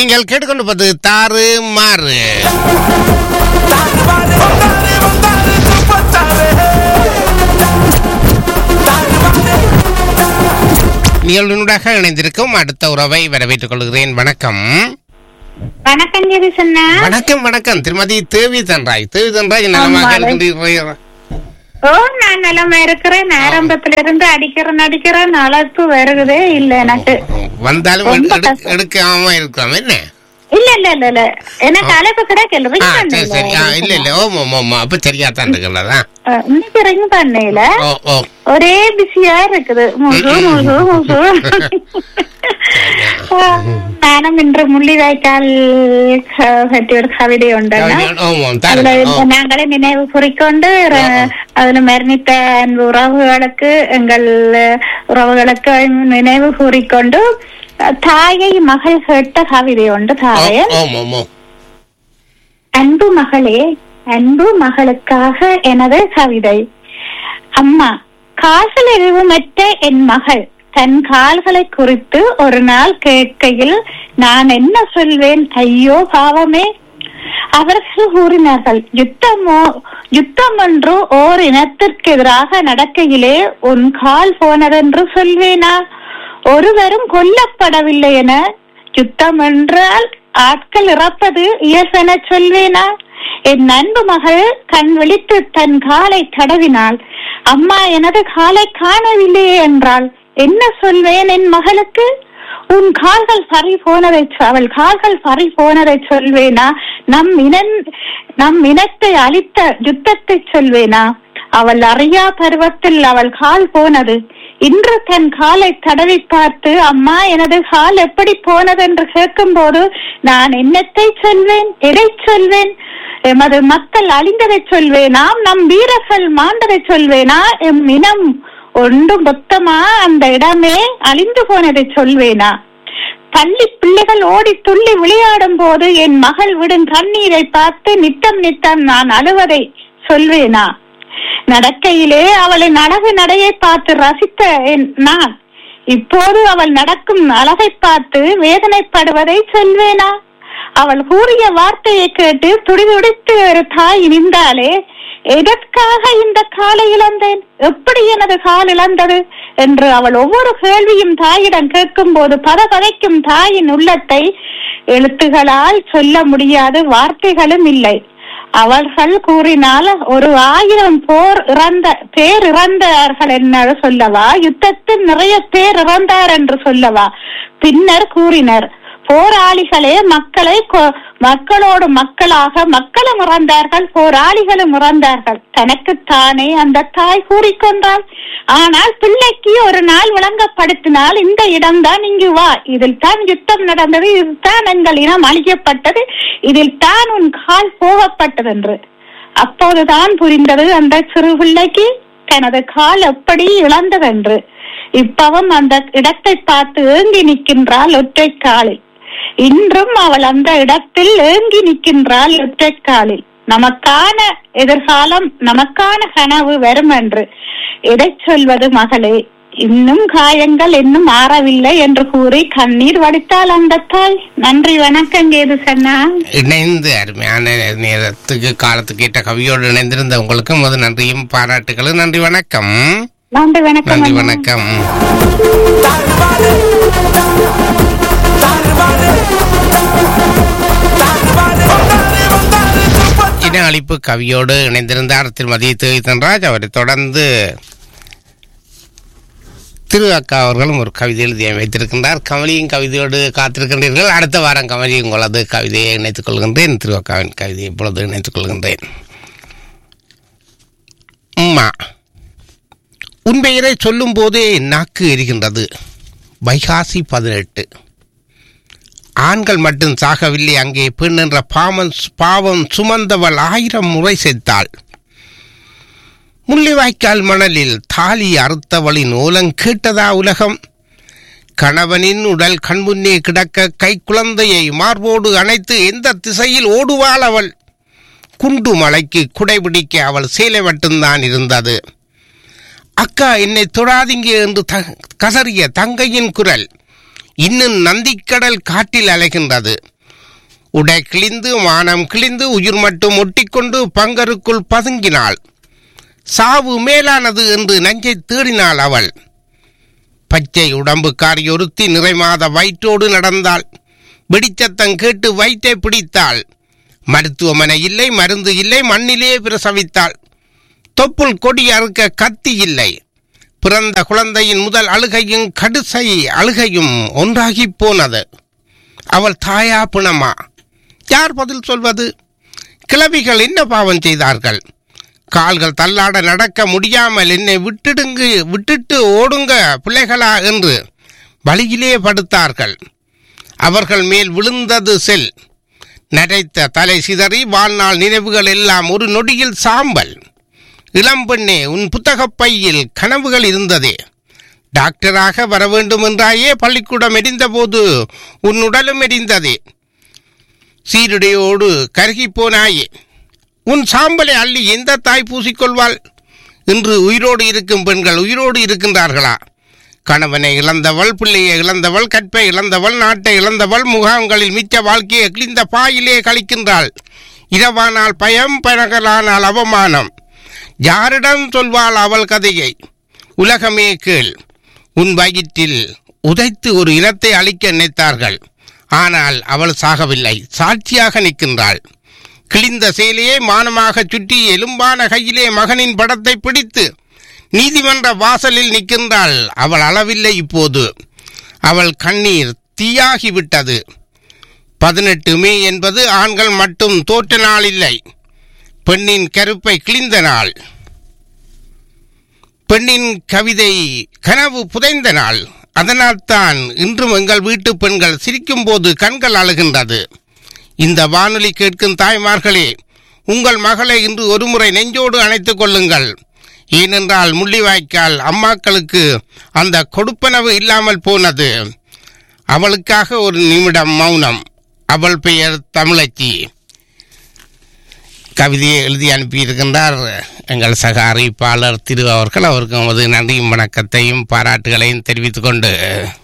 நீங்கள் கேட்டுக்கொண்டிருப்பது தாறு மாறு நிகழ்வினூடாக இணைந்திருக்கும் அடுத்த உறவை வரவேற்றுக் கொள்கிறேன் வணக்கம் வணக்கம் ஜெரி சொன்னா வணக்கம் வணக்கம் திருமதி தேவி தன்ராய் தேவி தன்ராய் நலமாக ஆமாம். இருக்கின்றீர்கள் ஓ நான் நலமா இருக்கிறேன் ஆரம்பத்துல இருந்து அடிக்கிறேன் அடிக்கிறேன் அழைப்பு வருகுதே இல்ல எனக்கு வந்தாலும் எடு- ரொம்ப எடு- கஷ்டம். எடுக்காம இருக்கலாம் என்ன இல்ல இல்ல இல்ல இல்ல எனக்கு அழைப்பு கிடைக்கல ஆ ring சரி சரி ஆ, பண்ணல. இல்ல இல்ல ஓ ஓ, ஓ, அப்ப சரியா தான் இருக்குல்லதா அஹ், இன்னைக்கு ரிங் பண்ணல ஓ ஓ ஒரே பிஸியா இருக்குது முசு முசு முசு நானும் இன்று முள்ளிவாய்க்கால் க- பற்றி ஒரு கவிதை உண்டன்னா ஓ ஓ அதுல தரேன் ஓ நாங்களே நினைவு குறிக்கொண்டு ர- அதுல மரணித்த அன்பு உறவுகளுக்கு எங்கள் உறவுகளுக்கு நினைவு கூறிக்கொண்டு தாயை மகள் கேட்ட கவிதை உண்டு தாய ஓம் ஓம் ஓம் அன்பு மகளே அன்பு மகளுக்காக எனது கவிதை அம்மா காசல் எதுவுமற்ற என் மகள் தன் கால்களை குறித்து ஒரு நாள் கேட்கையில் நான் என்ன சொல்வேன் ஐயோ பாவமே அவர்கள் கூறினார்கள் யுத்தமோ யுத்தம் என்று ஓர் இனத்திற்கு எதிராக நடக்கையிலே உன் கால் போனதென்று சொல்வேனா ஒருவரும் கொல்லப்படவில்லை என யுத்தம் என்றால் ஆட்கள் இறப்பது இயல்பென சொல்வேனா என் அன்பு மகள் கண் விழித்து தன் காலை தடவினாள் அம்மா எனது காலை காணவில்லையே என்றாள் என்ன சொல்வேன் என் மகளுக்கு உன் கால்கள் சரி போனதை சொ- அவள் கால்கள் சரி போனதை சொல்வேனா நம் இனன் நம் இனத்தை அழித்த யுத்தத்தை சொல்வேனா அவள் அறியா பருவத்தில் அவள் கால் போனது இன்று தன் காலை தடவி பார்த்து அம்மா எனது கால் எப்படி போனது என்று கேட்கும்போது நான் என்னத்தை சொல்வேன் எதை சொல்வேன் எமது மக்கள் அழிந்ததை சொல்வேனாம் நம் வீரர்கள் மாண்டதை சொல்வேனா எம் இனம் ஒன்று மொத்தமா அந்த இடமே அழிந்து போனதை சொல்வேனா பள்ளி பிள்ளைகள் ஓடி துள்ளி விளையாடும் போது என் மகள் விடும் கண்ணீரை பார்த்து நித்தம் நித்தம் நான் அழுவதை சொல்வேனா நடக்கையிலே அவளின் அழகு நடையை பார்த்து ரசித்த என் நான் இப்போது அவள் நடக்கும் அழகை பார்த்து வேதனைப்படுவதை சொல்வேனா அவள் கூறிய வார்த்தையை கேட்டு துடிதுடித்து ஒரு தாய் நின்றாலே எதற்காக இந்த காலை இழந்தேன் எப்படி எனது கால் இழந்தது என்று அவள் ஒவ்வொரு கேள்வியும் தாயிடம் கேட்கும் போது பதபதைக்கும் தாயின் உள்ளத்தை எழுத்துகளால் சொல்ல முடியாது வார்த்தைகளும் இல்லை அவர்கள் கூறினால் ஒரு ஆயிரம் போர் இறந்த பேர் இறந்தார்கள் என்ன சொல்லவா யுத்தத்தில் நிறைய பேர் இறந்தார் என்று சொல்லவா பின்னர் கூறினர் போராளிகளே மக்களை கொ- மக்களோடு மக்களாக மக்களும் இறந்தார்கள் போராளிகளும் இறந்தார்கள் தனக்குத்தானே அந்த தாய் கூறிக்கொண்டாள் ஆனால் பிள்ளைக்கு ஒரு நாள் விளங்கப்படுத்தினால் இந்த இடம்தான் இங்கு வா இதில் தான் யுத்தம் நடந்தது இதுதான் எங்கள் இனம் அழிக்கப்பட்டது இதில் தான் உன் கால் போகப்பட்டது என்று அப்போதுதான் புரிந்தது அந்த சிறு பிள்ளைக்கு தனது கால் எப்படி இழந்ததென்று இப்பவும் அந்த இடத்தை பார்த்து ஏங்கி நிற்கின்றாள் ஒற்றை காலில் இன்றும் அவள் அந்த இடத்தில் ஏங்கி நிற்கின்றாள் ஒற்றை காலில் நமக்கான எதிர்காலம் நமக்கான கனவு வரும் என்று எதை சொல்வது மகளே இன்னும் காயங்கள் இன்னும் ஆறவில்லை என்று கூறி கண்ணீர் வடித்தாள் அந்த தாய் நன்றி வணக்கம் கேது சொன்னா இணைந்து அருமையான நேரத்துக்கு காலத்துக்கு ஏற்ற கவியோடு இணைந்திருந்த உங்களுக்கும் அது நன்றியும் பாராட்டுகளும் நன்றி வணக்கம் நன்றி வணக்கம் நன்றி அண்ணா. வணக்கம் இன அளிப்பு கவியோடு இணைந்திருந்தார் திருமதி தேவிதன்ராஜ் அவரை தொடர்ந்து திரு அக்கா அவர்களும் ஒரு கவிதை எழுதி வைத்திருக்கின்றார் கமலியின் கவிதையோடு காத்திருக்கின்றீர்கள் அடுத்த வாரம் கமலி உங்களது கவிதையை இணைத்துக் கொள்கின்றேன் திரு அக்காவின் கவிதையை இப்பொழுது இணைத்துக் கொள்கின்றேன் அம்மா உன் பெயரை சொல்லும் போதே நாக்கு எரிகின்றது வைகாசி பதினெட்டு ஆண்கள் மட்டும் சாகவில்லை அங்கே பெண் என்ற பாவம் பாவம் சுமந்தவள் ஆயிரம் முறை செத்தாள் முள்ளிவாய்க்கால் மணலில் தாலி அறுத்தவளின் ஓலம் கேட்டதா உலகம் கணவனின் உடல் கண்முன்னே கிடக்க கை குழந்தையை மார்போடு அணைத்து எந்த திசையில் ஓடுவாள் அவள் குண்டு மலைக்கு குடைபிடிக்க அவள் சேலை மட்டும்தான் இருந்தது அக்கா என்னை தொடாதீங்க என்று த- கசறிய தங்கையின் குரல் இன்னும் நந்திக்கடல் காட்டில் அலைகின்றது உடை கிழிந்து மானம் கிழிந்து உயிர் மட்டும் ஒட்டிக்கொண்டு பங்கருக்குள் பதுங்கினாள் சாவு மேலானது என்று நஞ்சை தேடினாள் அவள் பச்சை உடம்புக்காரி ஒருத்தி நிறைமாத வயிற்றோடு நடந்தாள் வெடிச்சத்தம் கேட்டு வயிற்றை பிடித்தாள் மருத்துவமனை இல்லை மருந்து இல்லை மண்ணிலே பிரசவித்தாள் தொப்புள் கொடி அறுக்க கத்தி இல்லை பிறந்த குழந்தையின் முதல் அழுகையும் கடுசை அழுகையும் ஒன்றாகிப் போனது அவள் தாயா பிணமா யார் பதில் சொல்வது கிழவிகள் என்ன பாவம் செய்தார்கள் கால்கள் தள்ளாட நடக்க முடியாமல் என்னை விட்டுடுங்க விட்டுட்டு ஓடுங்க பிள்ளைகளா என்று வழியிலே படுத்தார்கள் அவர்கள் மேல் விழுந்தது செல் நரைத்த தலை சிதறி வாழ்நாள் நினைவுகள் எல்லாம் ஒரு நொடியில் சாம்பல் இளம்பெண்ணே உன் புத்தகப் பையில் கனவுகள் இருந்ததே டாக்டராக வர வேண்டும் என்றாயே பள்ளிக்கூடம் எரிந்தபோது உன் உடலும் எரிந்ததே சீருடையோடு கருகிப் போனாயே உன் சாம்பலை அள்ளி எந்த தாய் பூசிக்கொள்வாள் இன்று உயிரோடு இருக்கும் பெண்கள் உயிரோடு இருக்கின்றார்களா கணவனை இழந்தவள் பிள்ளையை இழந்தவள் கற்பை இழந்தவள் நாட்டை இழந்தவள் முகாம்களில் மிச்ச வாழ்க்கையை கிழிந்த பாயிலே கழிக்கின்றாள் இரவானால் பயம் பனகலானால் அவமானம் யாரிடம் சொல்வாள் அவள் கதையை உலகமே கேள் உன் வயிற்றில் உதைத்து ஒரு இனத்தை அழிக்க நினைத்தார்கள் ஆனால் அவள் சாகவில்லை சாட்சியாக நிற்கின்றாள் கிழிந்த சேலையை மானமாக சுற்றி எலும்பான கையிலே மகனின் படத்தை பிடித்து நீதிமன்ற வாசலில் நிற்கின்றாள் அவள் அளவில்லை இப்போது அவள் கண்ணீர் தீயாகிவிட்டது பதினெட்டு மே என்பது ஆண்கள் மட்டும் தோற்ற நாள் இல்லை பெண்ணின் கருப்பை கிழிந்த நாள் பெண்ணின் கவிதை கனவு புதைந்த நாள் அதனால்தான் இன்றும் எங்கள் வீட்டு பெண்கள் சிரிக்கும்போது கண்கள் அழுகின்றது இந்த வானொலி கேட்கும் தாய்மார்களே உங்கள் மகளை இன்று ஒருமுறை நெஞ்சோடு அணைத்துக் கொள்ளுங்கள் ஏனென்றால் முள்ளிவாய்க்கால் அம்மாக்களுக்கு அந்த கொடுப்பனவு இல்லாமல் போனது அவளுக்காக ஒரு நிமிடம் மௌனம் அவள் பெயர் தமிழச்சி கவிதையை எழுதி அனுப்பியிருக்கின்றார் எங்கள் சக அறிவிப்பாளர் திரு அவர்கள் அவருக்கு நமது நன்றியும் வணக்கத்தையும் பாராட்டுகளையும் தெரிவித்துக் கொண்டு